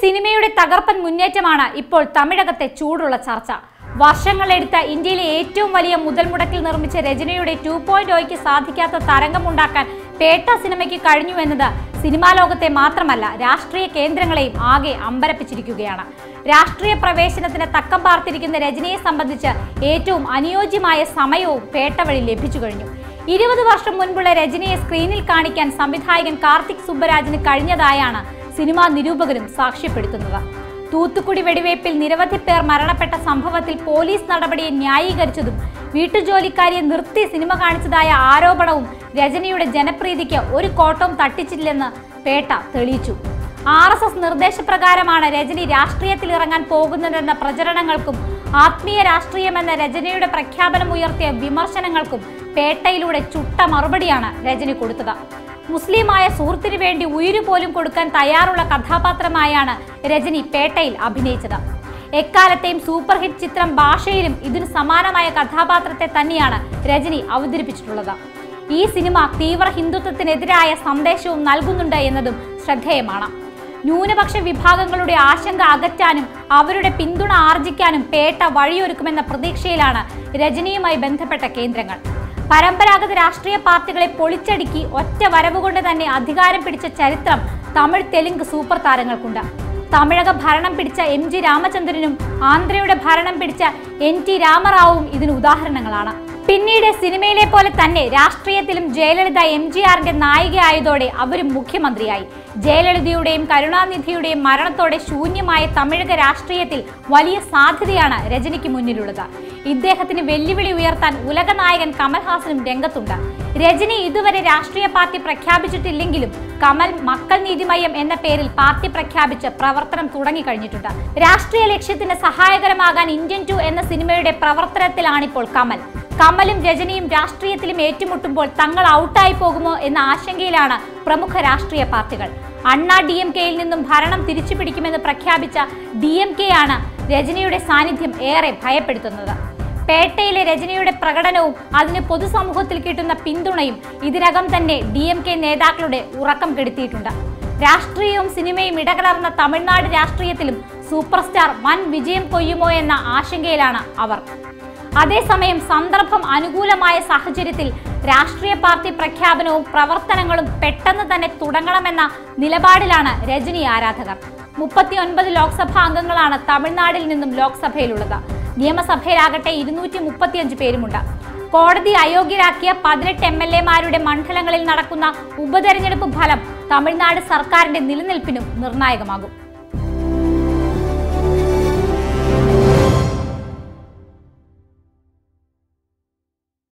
സിനിമയുടെ തകർപ്പൻ മുന്നേറ്റമാണ് ഇപ്പോൾ തമിഴകത്തെ ചൂടുള്ള ചർച്ച വർഷങ്ങളെടുത്ത ഇന്ത്യയിലെ ഏറ്റവും വലിയ മുതൽ മുടക്കിൽ നിർമ്മിച്ച രചനയുടെ ടു പോയിന്റ് ഒയ്ക്ക് സാധിക്കാത്ത തരംഗമുണ്ടാക്കാൻ പേട്ട സിനിമയ്ക്ക് കഴിഞ്ഞു എന്നത് സിനിമാ ലോകത്തെ മാത്രമല്ല രാഷ്ട്രീയ കേന്ദ്രങ്ങളെയും ആകെ അമ്പരപ്പിച്ചിരിക്കുകയാണ് രാഷ്ട്രീയ പ്രവേശനത്തിന് തക്കം പാർത്തിരിക്കുന്ന രചനയെ സംബന്ധിച്ച് ഏറ്റവും അനുയോജ്യമായ സമയവും പേട്ട വഴി ലഭിച്ചു കഴിഞ്ഞു ഇരുപത് വർഷം മുൻപുള്ള രചനയെ സ്ക്രീനിൽ കാണിക്കാൻ സംവിധായകൻ കാർത്തിക് സുബ്ബരാജിന് കഴിഞ്ഞതായാണ് സിനിമാ നിരൂപകരും സാക്ഷ്യപ്പെടുത്തുന്നത് തൂത്തുക്കുടി വെടിവയ്പിൽ നിരവധി പേർ മരണപ്പെട്ട സംഭവത്തിൽ പോലീസ് നടപടിയെ ന്യായീകരിച്ചതും വീട്ടുജോലിക്കാരിയെ നിർത്തി സിനിമ കാണിച്ചതായ ആരോപണവും രജനിയുടെ ജനപ്രീതിക്ക് ഒരു കോട്ടവും തട്ടിച്ചില്ലെന്ന് പേട്ട തെളിയിച്ചു ആർ എസ് എസ് നിർദ്ദേശപ്രകാരമാണ് രജനി രാഷ്ട്രീയത്തിൽ ഇറങ്ങാൻ പോകുന്നതെന്ന പ്രചരണങ്ങൾക്കും ആത്മീയ രാഷ്ട്രീയമെന്ന രജനിയുടെ പ്രഖ്യാപനം ഉയർത്തിയ വിമർശനങ്ങൾക്കും പേട്ടയിലൂടെ ചുട്ട മറുപടിയാണ് രജനി കൊടുത്തത് മുസ്ലിമായ സുഹൃത്തിനു വേണ്ടി ഉയിരു പോലും കൊടുക്കാൻ തയ്യാറുള്ള കഥാപാത്രമായാണ് രജനി പേട്ടയിൽ അഭിനയിച്ചത് എക്കാലത്തെയും സൂപ്പർ ഹിറ്റ് ചിത്രം ഭാഷയിലും ഇതിനു സമാനമായ കഥാപാത്രത്തെ തന്നെയാണ് രജനി അവതരിപ്പിച്ചിട്ടുള്ളത് ഈ സിനിമ തീവ്ര ഹിന്ദുത്വത്തിനെതിരായ സന്ദേശവും നൽകുന്നുണ്ട് എന്നതും ശ്രദ്ധേയമാണ് ന്യൂനപക്ഷ വിഭാഗങ്ങളുടെ ആശങ്ക അകറ്റാനും അവരുടെ പിന്തുണ ആർജിക്കാനും പേട്ട വഴിയൊരുക്കുമെന്ന പ്രതീക്ഷയിലാണ് രജനിയുമായി ബന്ധപ്പെട്ട കേന്ദ്രങ്ങൾ പരമ്പരാഗത രാഷ്ട്രീയ പാർട്ടികളെ പൊളിച്ചടുക്കി ഒറ്റ വരവുകൊണ്ട് തന്നെ അധികാരം പിടിച്ച ചരിത്രം തമിഴ് തെലുങ്ക് സൂപ്പർ താരങ്ങൾക്കുണ്ട് തമിഴക ഭരണം പിടിച്ച എം ജി രാമചന്ദ്രനും ആന്ധ്രയുടെ ഭരണം പിടിച്ച എൻ ടി രാമറാവുവും ഇതിന് ഉദാഹരണങ്ങളാണ് പിന്നീട് സിനിമയിലെ പോലെ തന്നെ രാഷ്ട്രീയത്തിലും ജയലളിത എം ജി ആറിന്റെ നായികയായതോടെ അവരും മുഖ്യമന്ത്രിയായി ജയലളിതയുടെയും കരുണാനിധിയുടെയും മരണത്തോടെ ശൂന്യമായ തമിഴക രാഷ്ട്രീയത്തിൽ വലിയ സാധ്യതയാണ് രജനിക്ക് മുന്നിലുള്ളത് ഇദ്ദേഹത്തിന് വെല്ലുവിളി ഉയർത്താൻ ഉലകനായകൻ കമൽഹാസനും രംഗത്തുണ്ട് രജനി ഇതുവരെ രാഷ്ട്രീയ പാർട്ടി പ്രഖ്യാപിച്ചിട്ടില്ലെങ്കിലും കമൽ മക്കൾ നീതിമയം എന്ന പേരിൽ പാർട്ടി പ്രഖ്യാപിച്ച് പ്രവർത്തനം തുടങ്ങിക്കഴിഞ്ഞിട്ടുണ്ട് രാഷ്ട്രീയ ലക്ഷ്യത്തിന് സഹായകരമാകാൻ ഇന്ത്യൻ ടു എന്ന സിനിമയുടെ പ്രവർത്തനത്തിലാണിപ്പോൾ കമൽ കമലും രജനിയും രാഷ്ട്രീയത്തിലും ഏറ്റുമുട്ടുമ്പോൾ തങ്ങൾ ഔട്ടായി പോകുമോ എന്ന ആശങ്കയിലാണ് പ്രമുഖ രാഷ്ട്രീയ പാർട്ടികൾ അണ്ണാ ഡി എം കെയിൽ നിന്നും ഭരണം തിരിച്ചു പിടിക്കുമെന്ന് പ്രഖ്യാപിച്ച ഡി എം കെ ആണ് രജനിയുടെ സാന്നിധ്യം ഏറെ ഭയപ്പെടുത്തുന്നത് പേട്ടയിലെ രജനിയുടെ പ്രകടനവും അതിന് പൊതുസമൂഹത്തിൽ കിട്ടുന്ന പിന്തുണയും ഇതിനകം തന്നെ ഡി എം കെ നേതാക്കളുടെ ഉറക്കം കെടുത്തിയിട്ടുണ്ട് രാഷ്ട്രീയവും സിനിമയും ഇടകലർന്ന തമിഴ്നാട് രാഷ്ട്രീയത്തിലും സൂപ്പർ സ്റ്റാർ വൻ വിജയം കൊയ്യുമോ എന്ന ആശങ്കയിലാണ് അവർ അതേസമയം സന്ദർഭം അനുകൂലമായ സാഹചര്യത്തിൽ രാഷ്ട്രീയ പാർട്ടി പ്രഖ്യാപനവും പ്രവർത്തനങ്ങളും പെട്ടെന്ന് തന്നെ തുടങ്ങണമെന്ന നിലപാടിലാണ് രജനി ആരാധകർ മുപ്പത്തി ഒൻപത് ലോക്സഭാ അംഗങ്ങളാണ് തമിഴ്നാട്ടിൽ നിന്നും ലോക്സഭയിലുള്ളത് നിയമസഭയിലാകട്ടെ ഇരുന്നൂറ്റി മുപ്പത്തിയഞ്ച് പേരുമുണ്ട് കോടതി അയോഗ്യരാക്കിയ പതിനെട്ട് എം എൽ എമാരുടെ മണ്ഡലങ്ങളിൽ നടക്കുന്ന ഉപതെരഞ്ഞെടുപ്പ് ഫലം തമിഴ്നാട് സർക്കാരിന്റെ നിലനിൽപ്പിനും നിർണായകമാകും